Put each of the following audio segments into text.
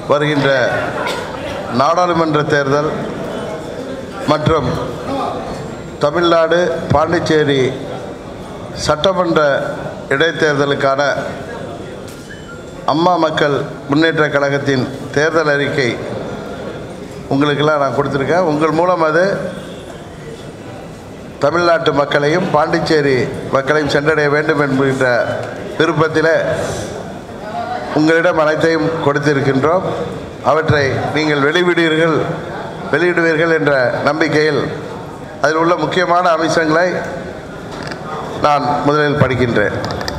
வருகின்ற நாடாளுமன்ற தேர்தல் மற்றும் தமிழ்நாடு பாண்டிச்சேரி சட்டமன்ற இடைத்தேர்தலுக்கான அம்மா மக்கள் முன்னேற்றக் கழகத்தின் தேர்தல் அறிக்கை உங்களுக்கெல்லாம் நான் கொடுத்துருக்கேன் உங்கள் மூலம் அது தமிழ்நாட்டு மக்களையும் பாண்டிச்சேரி மக்களையும் சென்றடைய வேண்டும் என்கின்ற விருப்பத்தில் உங்களிடம் அனைத்தையும் கொடுத்திருக்கின்றோம் அவற்றை நீங்கள் வெளிவிடுவீர்கள் வெளியிடுவீர்கள் என்ற நம்பிக்கையில் அதில் உள்ள முக்கியமான அம்சங்களை நான் முதலில் படிக்கின்றேன்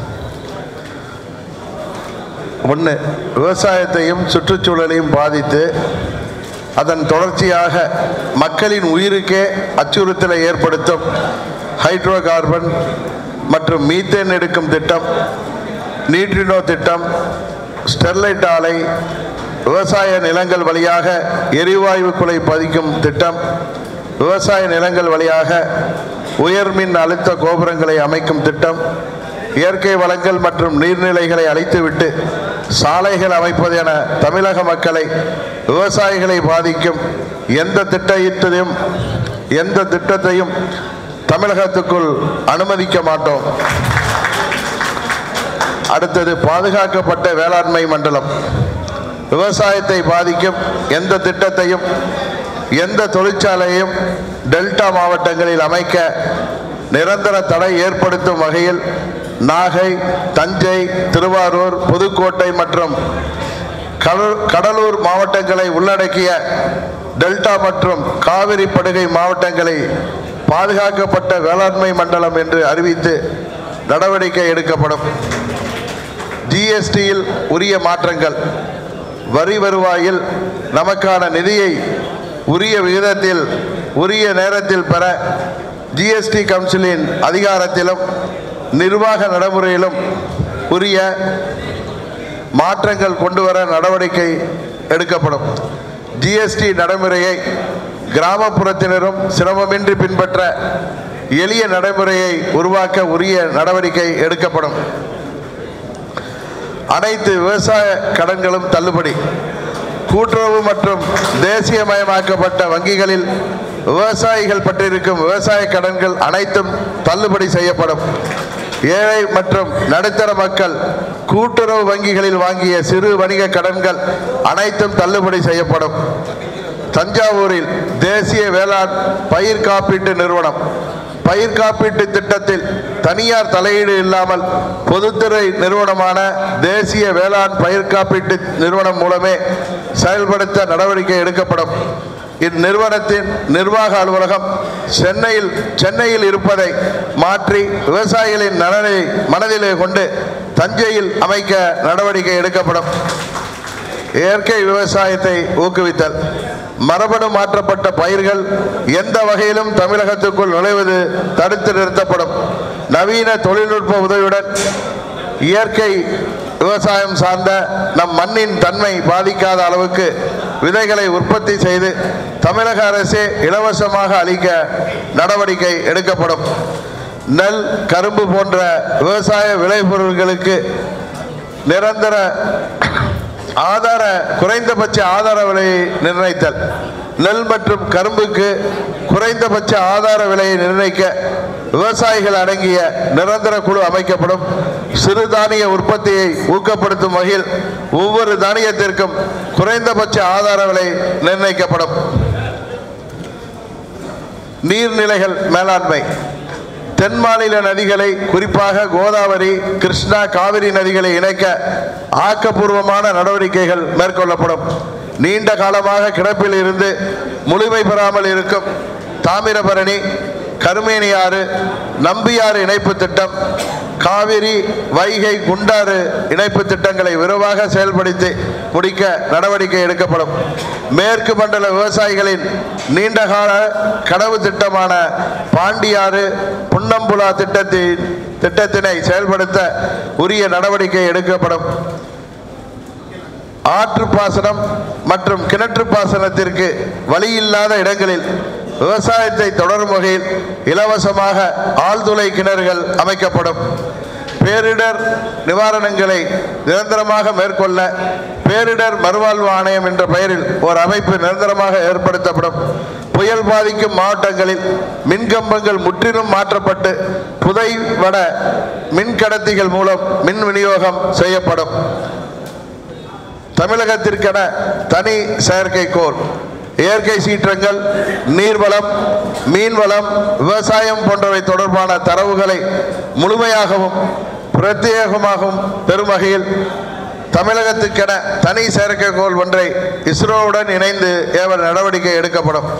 ஒன்று விவசாயத்தையும் சுற்றுச்சூழலையும் பாதித்து அதன் தொடர்ச்சியாக மக்களின் உயிருக்கே அச்சுறுத்தலை ஏற்படுத்தும் ஹைட்ரோ கார்பன் மற்றும் மீத்தேன் எடுக்கும் திட்டம் நீட்ரினோ திட்டம் ஸ்டெர்லைட் ஆலை விவசாய நிலங்கள் வழியாக எரிவாயு குலை பதிக்கும் திட்டம் விவசாய நிலங்கள் வழியாக உயர்மின் அழுத்த கோபுரங்களை அமைக்கும் திட்டம் இயற்கை வளங்கள் மற்றும் நீர்நிலைகளை அழித்துவிட்டு சாலைகள் அமைப்பது என தமிழக மக்களை விவசாயிகளை பாதிக்கும் எந்த திட்டத்தையும் எந்த திட்டத்தையும் தமிழகத்துக்குள் அனுமதிக்க மாட்டோம் அடுத்தது பாதுகாக்கப்பட்ட வேளாண்மை மண்டலம் விவசாயத்தை பாதிக்கும் எந்த திட்டத்தையும் எந்த தொழிற்சாலையும் டெல்டா மாவட்டங்களில் அமைக்க நிரந்தர தடை ஏற்படுத்தும் வகையில் நாகை தஞ்சை திருவாரூர் புதுக்கோட்டை மற்றும் கடலூர் கடலூர் மாவட்டங்களை உள்ளடக்கிய டெல்டா மற்றும் காவிரி படுகை மாவட்டங்களை பாதுகாக்கப்பட்ட வேளாண்மை மண்டலம் என்று அறிவித்து நடவடிக்கை எடுக்கப்படும் ஜிஎஸ்டியில் உரிய மாற்றங்கள் வரி வருவாயில் நமக்கான நிதியை உரிய விகிதத்தில் உரிய நேரத்தில் பெற ஜிஎஸ்டி கவுன்சிலின் அதிகாரத்திலும் நிர்வாக நடைமுறையிலும் உரிய மாற்றங்கள் கொண்டு வர நடவடிக்கை எடுக்கப்படும் ஜிஎஸ்டி நடைமுறையை கிராமப்புறத்தினரும் சிரமமின்றி பின்பற்ற எளிய நடைமுறையை உருவாக்க உரிய நடவடிக்கை எடுக்கப்படும் அனைத்து விவசாய கடன்களும் தள்ளுபடி கூட்டுறவு மற்றும் தேசியமயமாக்கப்பட்ட வங்கிகளில் விவசாயிகள் பற்றிருக்கும் விவசாய கடன்கள் அனைத்தும் தள்ளுபடி செய்யப்படும் ஏழை மற்றும் நடுத்தர மக்கள் கூட்டுறவு வங்கிகளில் வாங்கிய சிறு வணிக கடன்கள் அனைத்தும் தள்ளுபடி செய்யப்படும் தஞ்சாவூரில் தேசிய வேளாண் பயிர் காப்பீட்டு நிறுவனம் பயிர் காப்பீட்டு திட்டத்தில் தனியார் தலையீடு இல்லாமல் பொதுத்துறை நிறுவனமான தேசிய வேளாண் பயிர் காப்பீட்டு நிறுவனம் மூலமே செயல்படுத்த நடவடிக்கை எடுக்கப்படும் இந்நிறுவனத்தின் நிர்வாக அலுவலகம் சென்னையில் சென்னையில் இருப்பதை மாற்றி விவசாயிகளின் நலனை மனதிலே கொண்டு தஞ்சையில் அமைக்க நடவடிக்கை எடுக்கப்படும் இயற்கை விவசாயத்தை ஊக்குவித்தல் மரபணு மாற்றப்பட்ட பயிர்கள் எந்த வகையிலும் தமிழகத்துக்குள் நுழைவது தடுத்து நிறுத்தப்படும் நவீன தொழில்நுட்ப உதவியுடன் இயற்கை விவசாயம் சார்ந்த நம் மண்ணின் தன்மை பாதிக்காத அளவுக்கு விதைகளை உற்பத்தி செய்து தமிழக அரசே இலவசமாக அளிக்க நடவடிக்கை எடுக்கப்படும் நெல் கரும்பு போன்ற விவசாய விளைபொருட்களுக்கு நிரந்தர ஆதார குறைந்தபட்ச ஆதார விலையை நிர்ணயித்தல் நெல் மற்றும் கரும்புக்கு குறைந்தபட்ச ஆதார விலையை நிர்ணயிக்க விவசாயிகள் அடங்கிய நிரந்தர குழு அமைக்கப்படும் சிறு தானிய உற்பத்தியை ஊக்கப்படுத்தும் வகையில் ஒவ்வொரு தானியத்திற்கும் குறைந்தபட்ச ஆதார விலை நிர்ணயிக்கப்படும் நீர்நிலைகள் மேலாண்மை தென் மாநில நதிகளை குறிப்பாக கோதாவரி கிருஷ்ணா காவிரி நதிகளை இணைக்க ஆக்கப்பூர்வமான நடவடிக்கைகள் மேற்கொள்ளப்படும் நீண்ட காலமாக கிடப்பில் இருந்து முழுமை பெறாமல் இருக்கும் தாமிரபரணி கருமேனியாறு நம்பியாறு இணைப்பு திட்டம் காவிரி வைகை குண்டாறு இணைப்பு திட்டங்களை விரைவாக செயல்படுத்தி முடிக்க நடவடிக்கை எடுக்கப்படும் மேற்கு மண்டல விவசாயிகளின் நீண்டகால கனவு திட்டமான பாண்டியாறு புன்னம்புலா திட்டத்தின் திட்டத்தினை செயல்படுத்த உரிய நடவடிக்கை எடுக்கப்படும் ஆற்று பாசனம் மற்றும் கிணற்று பாசனத்திற்கு வழியில்லாத இடங்களில் விவசாயத்தை தொடரும் வகையில் இலவசமாக ஆழ்துளை கிணறுகள் அமைக்கப்படும் பேரிடர் நிவாரணங்களை நிரந்தரமாக மேற்கொள்ள பேரிடர் மறுவாழ்வு ஆணையம் என்ற பெயரில் ஒரு அமைப்பு நிரந்தரமாக ஏற்படுத்தப்படும் புயல் பாதிக்கும் மாவட்டங்களில் மின்கம்பங்கள் முற்றிலும் மாற்றப்பட்டு புதைவட மின்கடத்திகள் மூலம் மின் விநியோகம் செய்யப்படும் தமிழகத்திற்கென தனி செயற்கைக்கோள் இயற்கை சீற்றங்கள் நீர்வளம் மீன்வளம் விவசாயம் போன்றவை தொடர்பான தரவுகளை முழுமையாகவும் பிரத்யேகமாகவும் பெறும் வகையில் தமிழகத்துக்கென தனி செயற்கைக்கோள் ஒன்றை இஸ்ரோவுடன் இணைந்து ஏவ நடவடிக்கை எடுக்கப்படும்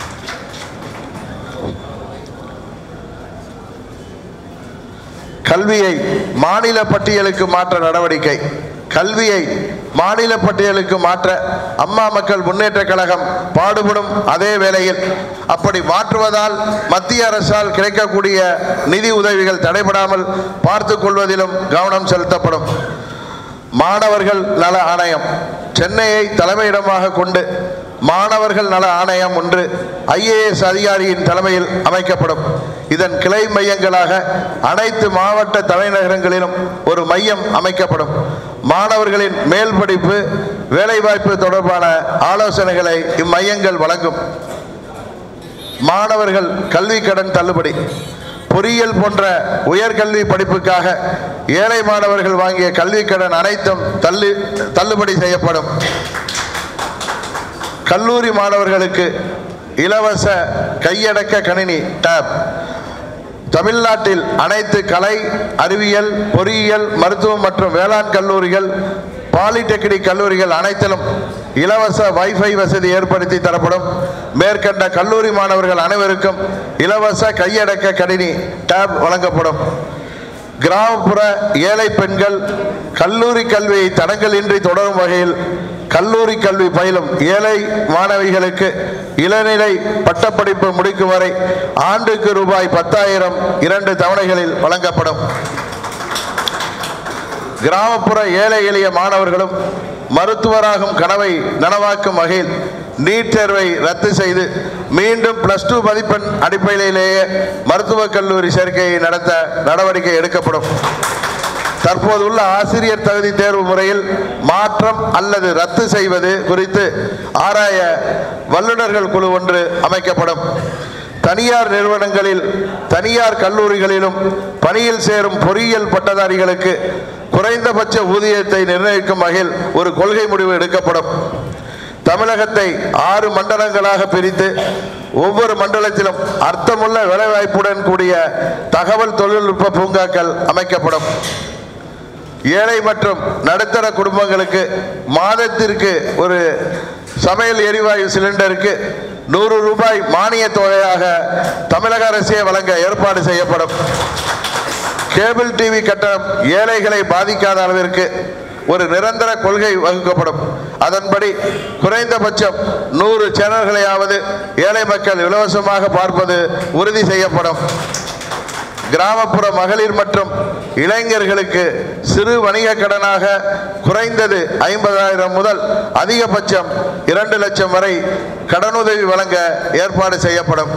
கல்வியை மாநில பட்டியலுக்கு மாற்ற நடவடிக்கை கல்வியை மாநில பட்டியலுக்கு மாற்ற அம்மா மக்கள் முன்னேற்ற கழகம் பாடுபடும் அதே வேளையில் அப்படி மாற்றுவதால் மத்திய அரசால் கிடைக்கக்கூடிய நிதி உதவிகள் தடைபடாமல் பார்த்து கொள்வதிலும் கவனம் செலுத்தப்படும் மாணவர்கள் நல ஆணையம் சென்னையை தலைமையிடமாக கொண்டு மாணவர்கள் நல ஆணையம் ஒன்று ஐஏஎஸ் அதிகாரியின் தலைமையில் அமைக்கப்படும் இதன் கிளை மையங்களாக அனைத்து மாவட்ட தலைநகரங்களிலும் ஒரு மையம் அமைக்கப்படும் மாணவர்களின் மேல் படிப்பு வேலைவாய்ப்பு தொடர்பான ஆலோசனைகளை இம்மையங்கள் வழங்கும் மாணவர்கள் கல்வி கடன் தள்ளுபடி பொறியியல் போன்ற உயர்கல்வி படிப்புக்காக ஏழை மாணவர்கள் வாங்கிய கல்வி கடன் அனைத்தும் தள்ளு தள்ளுபடி செய்யப்படும் கல்லூரி மாணவர்களுக்கு இலவச கையடக்க கணினி டேப் தமிழ்நாட்டில் அனைத்து கலை அறிவியல் பொறியியல் மருத்துவம் மற்றும் வேளாண் கல்லூரிகள் பாலிடெக்னிக் கல்லூரிகள் அனைத்திலும் இலவச வைஃபை வசதி ஏற்படுத்தி தரப்படும் மேற்கண்ட கல்லூரி மாணவர்கள் அனைவருக்கும் இலவச கையடக்க கணினி டேப் வழங்கப்படும் கிராமப்புற ஏழை பெண்கள் கல்லூரி கல்வியை தடங்கலின்றி தொடரும் வகையில் கல்லூரி கல்வி பயிலும் ஏழை மாணவிகளுக்கு இளநிலை பட்டப்படிப்பு முடிக்கும் வரை ஆண்டுக்கு ரூபாய் பத்தாயிரம் இரண்டு தவணைகளில் வழங்கப்படும் கிராமப்புற ஏழை எளிய மாணவர்களும் மருத்துவராகும் கனவை நனவாக்கும் வகையில் நீட் தேர்வை ரத்து செய்து மீண்டும் பிளஸ் டூ மதிப்பெண் அடிப்படையிலேயே மருத்துவக் கல்லூரி சேர்க்கையை நடத்த நடவடிக்கை எடுக்கப்படும் தற்போது உள்ள ஆசிரியர் தகுதி தேர்வு முறையில் மாற்றம் அல்லது ரத்து செய்வது குறித்து ஆராய வல்லுநர்கள் குழு ஒன்று அமைக்கப்படும் தனியார் நிறுவனங்களில் தனியார் கல்லூரிகளிலும் பணியில் சேரும் பொறியியல் பட்டதாரிகளுக்கு குறைந்தபட்ச ஊதியத்தை நிர்ணயிக்கும் வகையில் ஒரு கொள்கை முடிவு எடுக்கப்படும் தமிழகத்தை ஆறு மண்டலங்களாக பிரித்து ஒவ்வொரு மண்டலத்திலும் அர்த்தமுள்ள வேலைவாய்ப்புடன் கூடிய தகவல் தொழில்நுட்ப பூங்காக்கள் அமைக்கப்படும் ஏழை மற்றும் நடுத்தர குடும்பங்களுக்கு மாதத்திற்கு ஒரு சமையல் எரிவாயு சிலிண்டருக்கு நூறு ரூபாய் மானிய தொகையாக தமிழக அரசே வழங்க ஏற்பாடு செய்யப்படும் கேபிள் டிவி கட்டணம் ஏழைகளை பாதிக்காத அளவிற்கு ஒரு நிரந்தர கொள்கை வகுக்கப்படும் அதன்படி குறைந்தபட்சம் நூறு சேனல்களையாவது ஏழை மக்கள் இலவசமாக பார்ப்பது உறுதி செய்யப்படும் கிராமப்புற மகளிர் மற்றும் இளைஞர்களுக்கு சிறு வணிக கடனாக குறைந்தது ஐம்பதாயிரம் முதல் அதிகபட்சம் இரண்டு லட்சம் வரை கடனுதவி வழங்க ஏற்பாடு செய்யப்படும்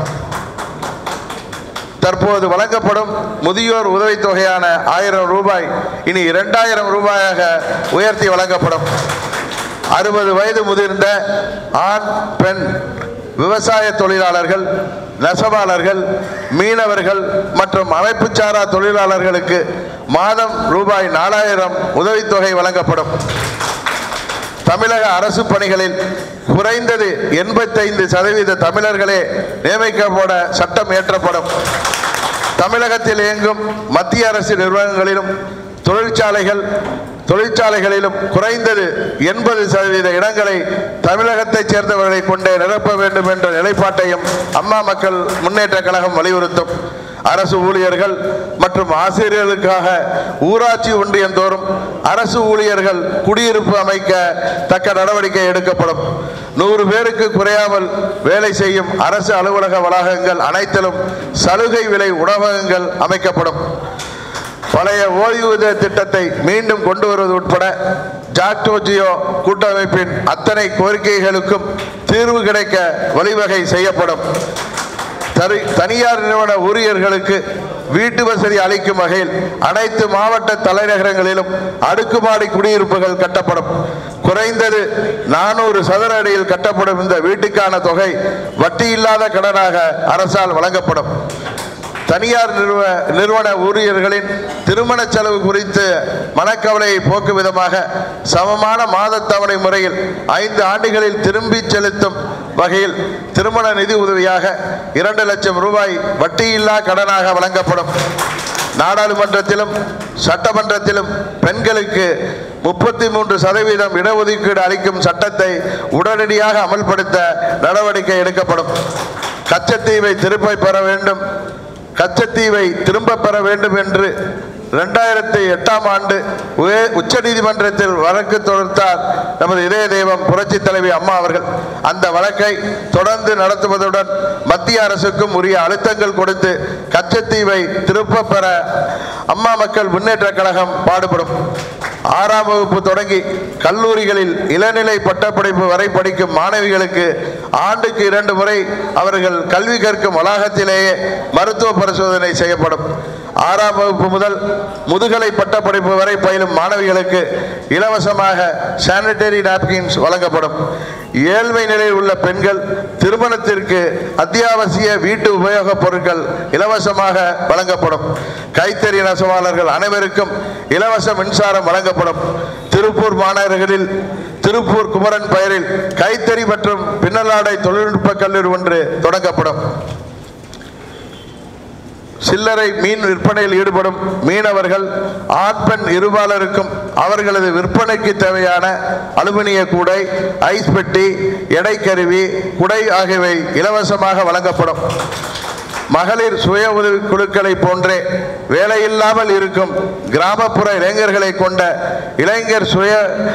தற்போது வழங்கப்படும் முதியோர் உதவித்தொகையான ஆயிரம் ரூபாய் இனி இரண்டாயிரம் ரூபாயாக உயர்த்தி வழங்கப்படும் அறுபது வயது முதிர்ந்த ஆண் பெண் விவசாய தொழிலாளர்கள் நெசவாளர்கள் மீனவர்கள் மற்றும் அமைப்புச்சாரா தொழிலாளர்களுக்கு மாதம் ரூபாய் நாலாயிரம் உதவித்தொகை வழங்கப்படும் தமிழக அரசு பணிகளில் குறைந்தது எண்பத்தைந்து சதவீத தமிழர்களே நியமிக்கப்பட சட்டம் இயற்றப்படும் தமிழகத்தில் இயங்கும் மத்திய அரசு நிறுவனங்களிலும் தொழிற்சாலைகள் தொழிற்சாலைகளிலும் குறைந்தது எண்பது சதவீத இடங்களை தமிழகத்தைச் சேர்ந்தவர்களை கொண்டே நிரப்ப வேண்டும் என்ற நிலைப்பாட்டையும் அம்மா மக்கள் முன்னேற்ற கழகம் வலியுறுத்தும் அரசு ஊழியர்கள் மற்றும் ஆசிரியர்களுக்காக ஊராட்சி ஒன்றியம் தோறும் அரசு ஊழியர்கள் குடியிருப்பு அமைக்க தக்க நடவடிக்கை எடுக்கப்படும் நூறு பேருக்கு குறையாமல் வேலை செய்யும் அரசு அலுவலக வளாகங்கள் அனைத்திலும் சலுகை விலை உணவகங்கள் அமைக்கப்படும் பழைய ஓய்வூதிய திட்டத்தை மீண்டும் கொண்டு வருவது உட்பட ஜாக்டோஜியோ கூட்டமைப்பின் அத்தனை கோரிக்கைகளுக்கும் தீர்வு கிடைக்க வழிவகை செய்யப்படும் தரி- தனியார் நிறுவன ஊழியர்களுக்கு வீட்டு வசதி அளிக்கும் வகையில் அனைத்து மாவட்ட தலைநகரங்களிலும் அடுக்குமாடி குடியிருப்புகள் கட்டப்படும் குறைந்தது நானூறு சதுர அடியில் கட்டப்படும் இந்த வீட்டுக்கான தொகை வட்டி இல்லாத கடனாக அரசால் வழங்கப்படும் தனியார் நிறுவ நிறுவன ஊழியர்களின் திருமண செலவு குறித்து மனக்கவலையை போக்கும் விதமாக சமமான மாத தவணை முறையில் ஐந்து ஆண்டுகளில் திரும்பி செலுத்தும் வகையில் திருமண நிதி உதவியாக இரண்டு லட்சம் ரூபாய் வட்டியில்லா கடனாக வழங்கப்படும் நாடாளுமன்றத்திலும் சட்டமன்றத்திலும் பெண்களுக்கு முப்பத்தி மூன்று சதவீதம் இடஒதுக்கீடு அளிக்கும் சட்டத்தை உடனடியாக அமல்படுத்த நடவடிக்கை எடுக்கப்படும் கச்சத்தீவை திருப்பி பெற வேண்டும் கச்சத்தீவை திரும்ப பெற வேண்டும் என்று ரெண்டாயிரத்தி எட்டாம் ஆண்டு உய- உச்சநீதிமன்றத்தில் வழக்கு தொடுத்தார் நமது இதய தெய்வம் புரட்சி தலைவி அம்மா அவர்கள் அந்த வழக்கை தொடர்ந்து நடத்துவதுடன் மத்திய அரசுக்கும் உரிய அழுத்தங்கள் கொடுத்து கச்சத்தீவை திரும்ப பெற அம்மா மக்கள் முன்னேற்ற கழகம் பாடுபடும் ஆறாம் வகுப்பு தொடங்கி கல்லூரிகளில் இளநிலை பட்டப்படிப்பு வரை படிக்கும் மாணவிகளுக்கு ஆண்டுக்கு இரண்டு முறை அவர்கள் கல்வி கற்கும் வளாகத்திலேயே மருத்துவ பரிசோதனை செய்யப்படும் ஆறாம் வகுப்பு முதல் முதுகலை பட்டப்படிப்பு வரை பயிலும் மாணவிகளுக்கு இலவசமாக சானிட்டரி நாப்கின்ஸ் வழங்கப்படும் ஏழ்மை நிலையில் உள்ள பெண்கள் திருமணத்திற்கு அத்தியாவசிய வீட்டு உபயோகப் பொருட்கள் இலவசமாக வழங்கப்படும் கைத்தறி நெசவாளர்கள் அனைவருக்கும் இலவச மின்சாரம் வழங்கப்படும் திருப்பூர் மாநகரில் திருப்பூர் குமரன் பெயரில் கைத்தறி மற்றும் பின்னலாடை தொழில்நுட்ப கல்லூரி ஒன்று தொடங்கப்படும் சில்லறை மீன் விற்பனையில் ஈடுபடும் மீனவர்கள் ஆண் பெண் இருபாலருக்கும் அவர்களது விற்பனைக்கு தேவையான அலுமினிய கூடை ஐஸ் பெட்டி எடை கருவி குடை ஆகியவை இலவசமாக வழங்கப்படும் மகளிர் சுய உதவி குழுக்களை போன்றே வேலையில்லாமல் இருக்கும் கிராமப்புற இளைஞர்களை கொண்ட இளைஞர் சுய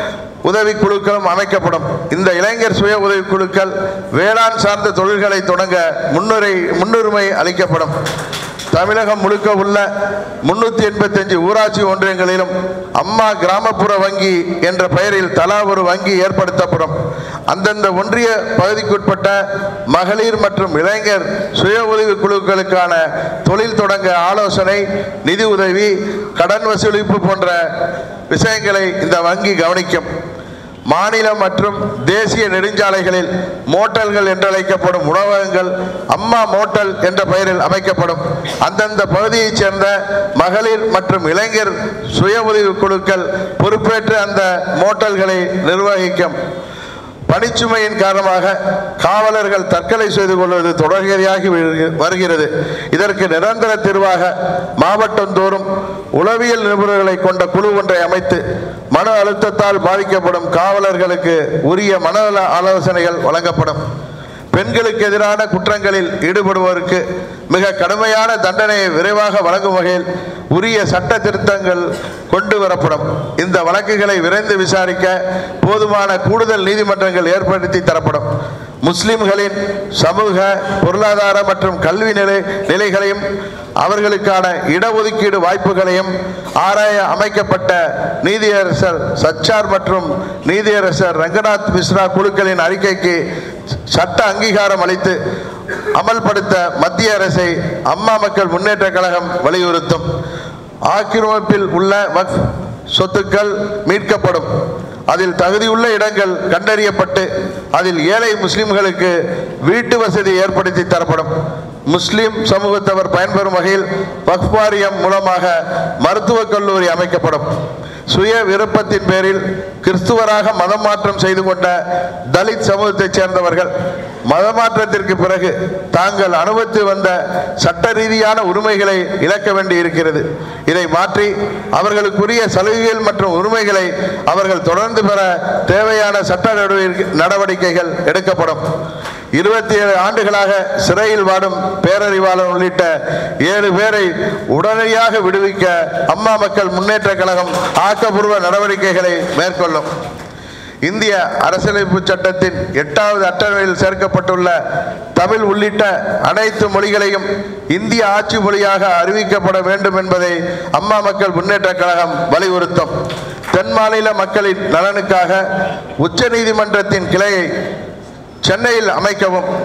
உதவி குழுக்களும் அமைக்கப்படும் இந்த இளைஞர் சுய உதவி குழுக்கள் வேளாண் சார்ந்த தொழில்களை தொடங்க முன்னுரை முன்னுரிமை அளிக்கப்படும் தமிழகம் முழுக்க உள்ள முன்னூத்தி எண்பத்தஞ்சு ஊராட்சி ஒன்றியங்களிலும் அம்மா கிராமப்புற வங்கி என்ற பெயரில் தலா ஒரு வங்கி ஏற்படுத்தப்படும் அந்தந்த ஒன்றிய பகுதிக்குட்பட்ட மகளிர் மற்றும் இளைஞர் சுய உதவி குழுக்களுக்கான தொழில் தொடங்க ஆலோசனை நிதி உதவி கடன் வசூலிப்பு போன்ற விஷயங்களை இந்த வங்கி கவனிக்கும் மாநில மற்றும் தேசிய நெடுஞ்சாலைகளில் மோட்டல்கள் என்றழைக்கப்படும் உணவகங்கள் அம்மா மோட்டல் என்ற பெயரில் அமைக்கப்படும் அந்தந்த பகுதியைச் சேர்ந்த மகளிர் மற்றும் இளைஞர் சுய உதவி குழுக்கள் பொறுப்பேற்று அந்த மோட்டல்களை நிர்வகிக்கும் பணிச்சுமையின் காரணமாக காவலர்கள் தற்கொலை செய்து கொள்வது தொடர்கதையாகி வருகி- வருகிறது இதற்கு நிரந்தர தீர்வாக மாவட்டந்தோறும் உளவியல் நிபுணர்களை கொண்ட குழு ஒன்றை அமைத்து மன அழுத்தத்தால் பாதிக்கப்படும் காவலர்களுக்கு உரிய மனநல ஆலோசனைகள் வழங்கப்படும் பெண்களுக்கு எதிரான குற்றங்களில் ஈடுபடுவோருக்கு மிக கடுமையான தண்டனையை விரைவாக வழங்கும் வகையில் உரிய சட்ட திருத்தங்கள் கொண்டு வரப்படும் இந்த வழக்குகளை விரைந்து விசாரிக்க போதுமான கூடுதல் நீதிமன்றங்கள் ஏற்படுத்தி தரப்படும் முஸ்லிம்களின் சமூக பொருளாதார மற்றும் கல்வி நிலை நிலைகளையும் அவர்களுக்கான இடஒதுக்கீடு வாய்ப்புகளையும் ஆராய அமைக்கப்பட்ட நீதியரசர் சச்சார் மற்றும் நீதியரசர் ரங்கநாத் மிஸ்ரா குழுக்களின் அறிக்கைக்கு சட்ட அங்கீகாரம் அளித்து அமல்படுத்த மத்திய அரசை அம்மா மக்கள் முன்னேற்ற கழகம் வலியுறுத்தும் ஆக்கிரமிப்பில் உள்ள வக்ஃப் சொத்துக்கள் மீட்கப்படும் அதில் தகுதியுள்ள இடங்கள் கண்டறியப்பட்டு அதில் ஏழை முஸ்லிம்களுக்கு வீட்டு வசதி ஏற்படுத்தி தரப்படும் முஸ்லிம் சமூகத்தவர் பயன்பெறும் வகையில் வக்ஃப் வாரியம் மூலமாக மருத்துவக் கல்லூரி அமைக்கப்படும் சுய விருப்பத்தின் பேரில் கிறிஸ்துவராக மதம் மாற்றம் செய்து கொண்ட தலித் சமூகத்தைச் சேர்ந்தவர்கள் மதமாற்றத்திற்கு பிறகு தாங்கள் அனுபவித்து வந்த சட்ட ரீதியான உரிமைகளை இழக்க வேண்டி இருக்கிறது இதை மாற்றி அவர்களுக்குரிய சலுகைகள் மற்றும் உரிமைகளை அவர்கள் தொடர்ந்து பெற தேவையான சட்ட நடவடிக்கை- நடவடிக்கைகள் எடுக்கப்படும் இருபத்தி ஏழு ஆண்டுகளாக சிறையில் வாடும் பேரறிவாளன் உள்ளிட்ட ஏழு பேரை உடனடியாக விடுவிக்க அம்மா மக்கள் முன்னேற்ற கழகம் ஆக்கப்பூர்வ நடவடிக்கைகளை மேற்கொள்ளும் இந்திய அரசியலமைப்பு சட்டத்தின் எட்டாவது அட்டவணையில் சேர்க்கப்பட்டுள்ள தமிழ் உள்ளிட்ட அனைத்து மொழிகளையும் இந்திய ஆட்சி மொழியாக அறிவிக்கப்பட வேண்டும் என்பதை அம்மா மக்கள் முன்னேற்ற கழகம் வலியுறுத்தும் தென் மாநில மக்களின் நலனுக்காக உச்சநீதிமன்றத்தின் கிளையை சென்னையில் அமைக்கவும்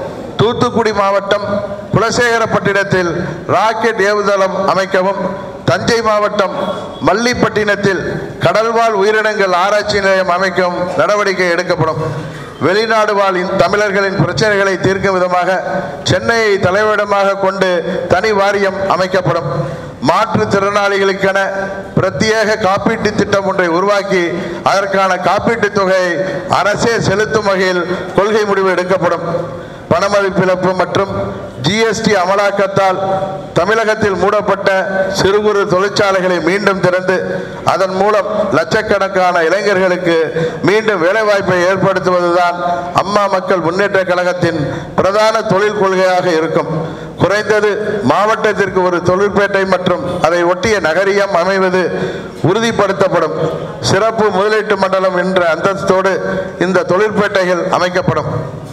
தூத்துக்குடி மாவட்டம் குலசேகரப்பட்டினத்தில் ராக்கெட் ஏவுதளம் அமைக்கவும் தஞ்சை மாவட்டம் மல்லிப்பட்டினத்தில் கடல்வாழ் உயிரினங்கள் ஆராய்ச்சி நிலையம் அமைக்கவும் நடவடிக்கை எடுக்கப்படும் வெளிநாடு வாழ் இந்த தமிழர்களின் பிரச்சனைகளை தீர்க்கும் விதமாக சென்னையை தலைமையிடமாக கொண்டு தனி வாரியம் அமைக்கப்படும் மாற்றுத்திறனாளிகளுக்கென பிரத்யேக காப்பீட்டு திட்டம் ஒன்றை உருவாக்கி அதற்கான காப்பீட்டுத் தொகையை அரசே செலுத்தும் வகையில் கொள்கை முடிவு எடுக்கப்படும் பணமதிப்பிழப்பு மற்றும் ஜிஎஸ்டி அமலாக்கத்தால் தமிழகத்தில் மூடப்பட்ட சிறு குறு தொழிற்சாலைகளை மீண்டும் திறந்து அதன் மூலம் லட்சக்கணக்கான இளைஞர்களுக்கு மீண்டும் வேலைவாய்ப்பை ஏற்படுத்துவதுதான் அம்மா மக்கள் முன்னேற்ற கழகத்தின் பிரதான தொழில் கொள்கையாக இருக்கும் குறைந்தது மாவட்டத்திற்கு ஒரு தொழிற்பேட்டை மற்றும் அதை ஒட்டிய நகரியம் அமைவது உறுதிப்படுத்தப்படும் சிறப்பு முதலீட்டு மண்டலம் என்ற அந்தஸ்தோடு இந்த தொழிற்பேட்டைகள் அமைக்கப்படும்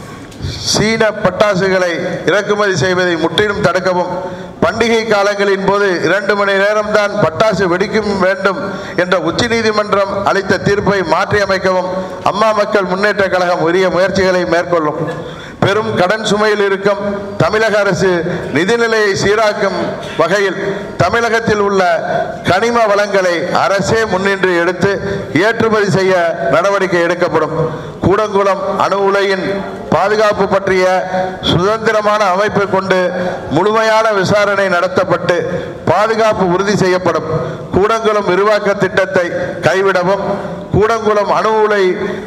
சீன பட்டாசுகளை இறக்குமதி செய்வதை முற்றிலும் தடுக்கவும் பண்டிகை காலங்களின் போது இரண்டு மணி நேரம்தான் பட்டாசு வெடிக்கும் வேண்டும் என்ற உச்சநீதிமன்றம் அளித்த தீர்ப்பை மாற்றியமைக்கவும் அம்மா மக்கள் முன்னேற்ற கழகம் உரிய முயற்சிகளை மேற்கொள்ளும் பெரும் கடன் சுமையில் இருக்கும் தமிழக அரசு நிதிநிலையை சீராக்கும் வகையில் தமிழகத்தில் உள்ள கனிம வளங்களை அரசே முன்னின்று எடுத்து ஏற்றுமதி செய்ய நடவடிக்கை எடுக்கப்படும் கூடங்குளம் அணு உலையின் பாதுகாப்பு பற்றிய சுதந்திரமான அமைப்பை கொண்டு முழுமையான விசாரணை நடத்தப்பட்டு பாதுகாப்பு உறுதி செய்யப்படும் கூடங்குளம் விரிவாக்க திட்டத்தை கைவிடவும் கூடங்குளம் அணு உலை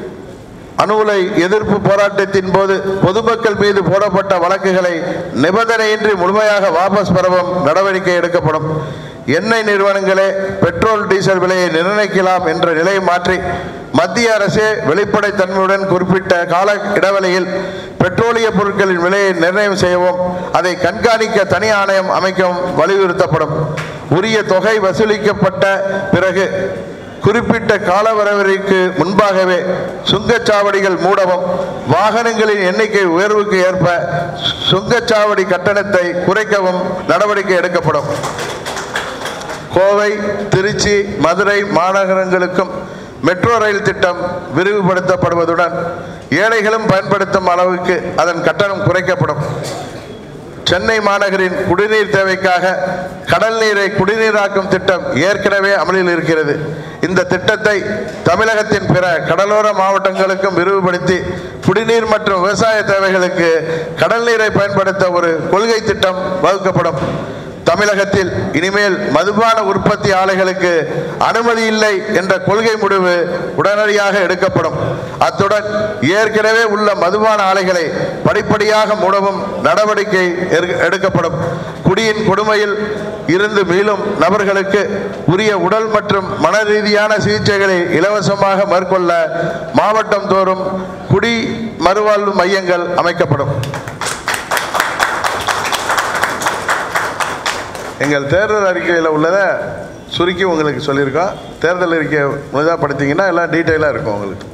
அணு உலை எதிர்ப்பு போராட்டத்தின் போது பொதுமக்கள் மீது போடப்பட்ட வழக்குகளை நிபந்தனையின்றி முழுமையாக வாபஸ் பெறவும் நடவடிக்கை எடுக்கப்படும் எண்ணெய் நிறுவனங்களே பெட்ரோல் டீசல் விலையை நிர்ணயிக்கலாம் என்ற நிலையை மாற்றி மத்திய அரசே வெளிப்படைத்தன்மையுடன் குறிப்பிட்ட கால இடைவெளியில் பெட்ரோலிய பொருட்களின் விலையை நிர்ணயம் செய்யவும் அதை கண்காணிக்க தனி ஆணையம் அமைக்கவும் வலியுறுத்தப்படும் உரிய தொகை வசூலிக்கப்பட்ட பிறகு குறிப்பிட்ட காலவரவிற்கு முன்பாகவே சுங்கச்சாவடிகள் மூடவும் வாகனங்களின் எண்ணிக்கை உயர்வுக்கு ஏற்ப சுங்கச்சாவடி கட்டணத்தை குறைக்கவும் நடவடிக்கை எடுக்கப்படும் கோவை திருச்சி மதுரை மாநகரங்களுக்கும் மெட்ரோ ரயில் திட்டம் விரிவுபடுத்தப்படுவதுடன் ஏழைகளும் பயன்படுத்தும் அளவுக்கு அதன் கட்டணம் குறைக்கப்படும் சென்னை மாநகரின் குடிநீர் தேவைக்காக கடல் நீரை குடிநீராக்கும் திட்டம் ஏற்கனவே அமலில் இருக்கிறது இந்த திட்டத்தை தமிழகத்தின் பிற கடலோர மாவட்டங்களுக்கும் விரிவுபடுத்தி குடிநீர் மற்றும் விவசாய தேவைகளுக்கு கடல் நீரை பயன்படுத்த ஒரு கொள்கை திட்டம் வகுக்கப்படும் தமிழகத்தில் இனிமேல் மதுபான உற்பத்தி ஆலைகளுக்கு அனுமதி இல்லை என்ற கொள்கை முடிவு உடனடியாக எடுக்கப்படும் அத்துடன் ஏற்கனவே உள்ள மதுபான ஆலைகளை படிப்படியாக மூடவும் நடவடிக்கை எடு- எடுக்கப்படும் குடியின் கொடுமையில் இருந்து மீளும் நபர்களுக்கு உரிய உடல் மற்றும் மன ரீதியான சிகிச்சைகளை இலவசமாக மேற்கொள்ள மாவட்டம் தோறும் குடி மறுவாழ்வு மையங்கள் அமைக்கப்படும் எங்கள் தேர்தல் அறிக்கையில் உள்ளதை சுருக்கி உங்களுக்கு சொல்லியிருக்கோம் தேர்தல் அறிக்கையை முழுதாக படித்தீங்கன்னா எல்லாம் டீட்டெயிலாக இருக்கும் உங்களுக்கு